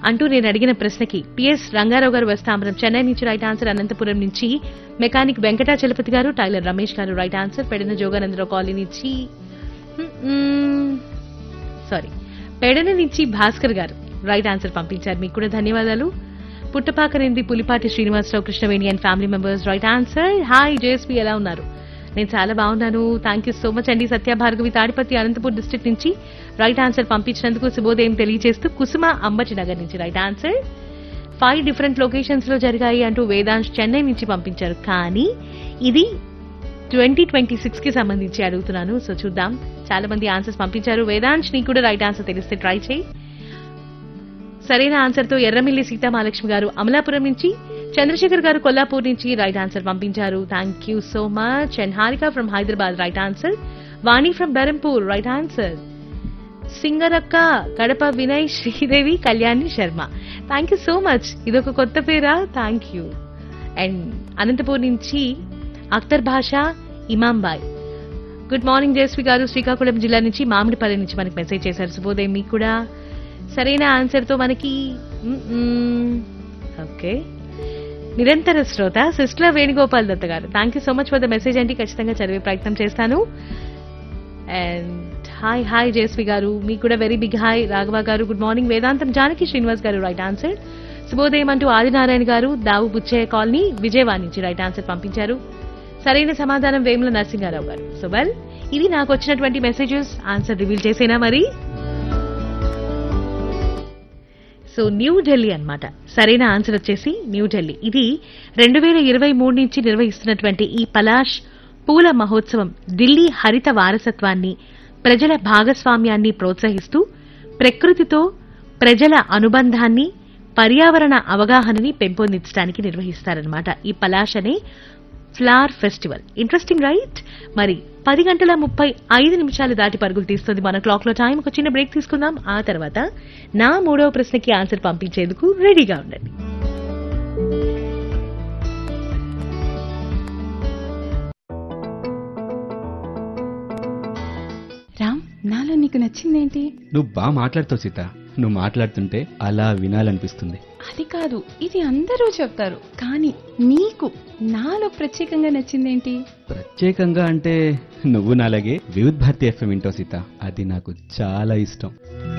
అంటూ నేను అడిగిన ప్రశ్నకి పిఎస్ రంగారావు గారు వస్తాంబరం చెన్నై నుంచి రైట్ ఆన్సర్ అనంతపురం నుంచి మెకానిక్ వెంకటాచలపతి గారు టైలర్ రమేష్ గారు right answer Pedana Joganandarao colony నుంచి సారీ పెడన నుంచి భాస్కర్ గారు రైట్ ఆన్సర్ పంపించారు మీకు కూడా ధన్యవాదాలు పుట్టపాకరింది Pulipati Srinivasarao Krishnaveni and family members right answer hi JSP ఎలా ఉన్నారు నేను చాలా బాగున్నాను థ్యాంక్ యూ సో మచ్ అండి సత్య భార్గవి తాడిపత్రి అనంతపూర్ డిస్ట్రిక్ట్ నుంచి రైట్ ఆన్సర్ పంపించినందుకు శుభోదయం తెలియజేస్తూ కుసుమ అంబటి నగర్ నుంచి right answer five different locations లో జరిగాయి అంటూ వేదాంశ్ చెన్నై నుంచి పంపించారు కానీ ఇది ట్వంటీ ట్వంటీ సిక్స్ కి సంబంధించి అడుగుతున్నాను సో చూద్దాం చాలా మంది ఆన్సర్స్ పంపించారు వేదాంశ్ నీకు కూడా రైట్ ఆన్సర్ తెలిస్తే ట్రై చేయి సరైన ఆన్సర్ తో ఎర్రమిల్లి సీతామహాలక్ష్మి గారు అమలాపురం నుంచి చంద్రశేఖర్ గారు కొల్లాపూర్ నుంచి రైట్ ఆన్సర్ పంపించారు thank you so much and Harika from Hyderabad right answer Vani from Berhampur right answer Singarakka Kadapa Vinay Sridevi Kalyani Sharma thank you so much ఇదొక కొత్త పేరా థ్యాంక్ యూ అండ్ అనంతపూర్ నుంచి అఖ్తర్ భాష ఇమాంబాయ్ గుడ్ మార్నింగ్ జయశ్రీ గారు శ్రీకాకుళం జిల్లా నుంచి మామిడిపల్లి నుంచి మనకి మెసేజ్ చేశారు శుభోదయం మీకు కూడా సరైన ఆన్సర్ తో మనకి ఓకే నిరంతర శ్రోత సిస్టర్ వేణుగోపాల్ దత్త గారు thank you so much for the message అండి ఖచ్చితంగా చదివే ప్రయత్నం చేస్తాను అండ్ హాయ్ హాయ్ జయశ్రీ గారు మీకు కూడా వెరీ బిగ్ హాయ్ రాఘవ గారు గుడ్ మార్నింగ్ వేదాంతం జానకి శ్రీనివాస్ గారు రైట్ ఆన్సర్ శుభోదయం అంటూ ఆదినారాయణ గారు దావు బుచ్చయ్య కాలనీ విజయవాడ నుంచి రైట్ ఆన్సర్ పంపించారు సరైన సమాధానం వేముల నరసింహారావు గారు సో వెల్ ఇది నాకు వచ్చినటువంటి మెసేజెస్ ఆన్సర్ రివీల్ చేసేనా మరి సో న్యూ ఢిల్లీ అన్నమాట సరైన ఆన్సర్ వచ్చేసి న్యూ ఢిల్లీ ఇది రెండు వేల ఇరవై మూడు నుంచి నిర్వహిస్తున్నటువంటి ఈ పలాష్ పూల మహోత్సవం ఢిల్లీ హరిత వారసత్వాన్ని ప్రజల భాగస్వామ్యాన్ని ప్రోత్సహిస్తూ ప్రకృతితో ప్రజల అనుబంధాన్ని పర్యావరణ అవగాహనని పెంపొందించడానికి నిర్వహిస్తారనమాట ఈ పలాష్ అనే ఫ్లవర్ ఫెస్టివల్ ఇంట్రెస్టింగ్ రైట్ మరి పది గంటల ముప్పై ఐదు నిమిషాలు దాటి పరుగులు తీస్తుంది మన క్లాక్ లో టైం ఒక చిన్న బ్రేక్ తీసుకుందాం ఆ తర్వాత నా మూడవ ప్రశ్నకి ఆన్సర్ పంపించేందుకు రెడీగా ఉండండి రామ్ నాలో నీకు నచ్చిందేంటి నువ్వు బాగా మాట్లాడుతావు సీత నువ్వు మాట్లాడుతుంటే అలా వినాలనిపిస్తుంది అది కాదు ఇది అందరూ చెప్తారు కానీ నీకు నాలో ప్రత్యేకంగా నచ్చిందేంటి ప్రత్యేకంగా అంటే నువ్వు నాలాగే వివిధ్ భారతి ఎఫ్ఎం వింటావు సీత అది నాకు చాలా ఇష్టం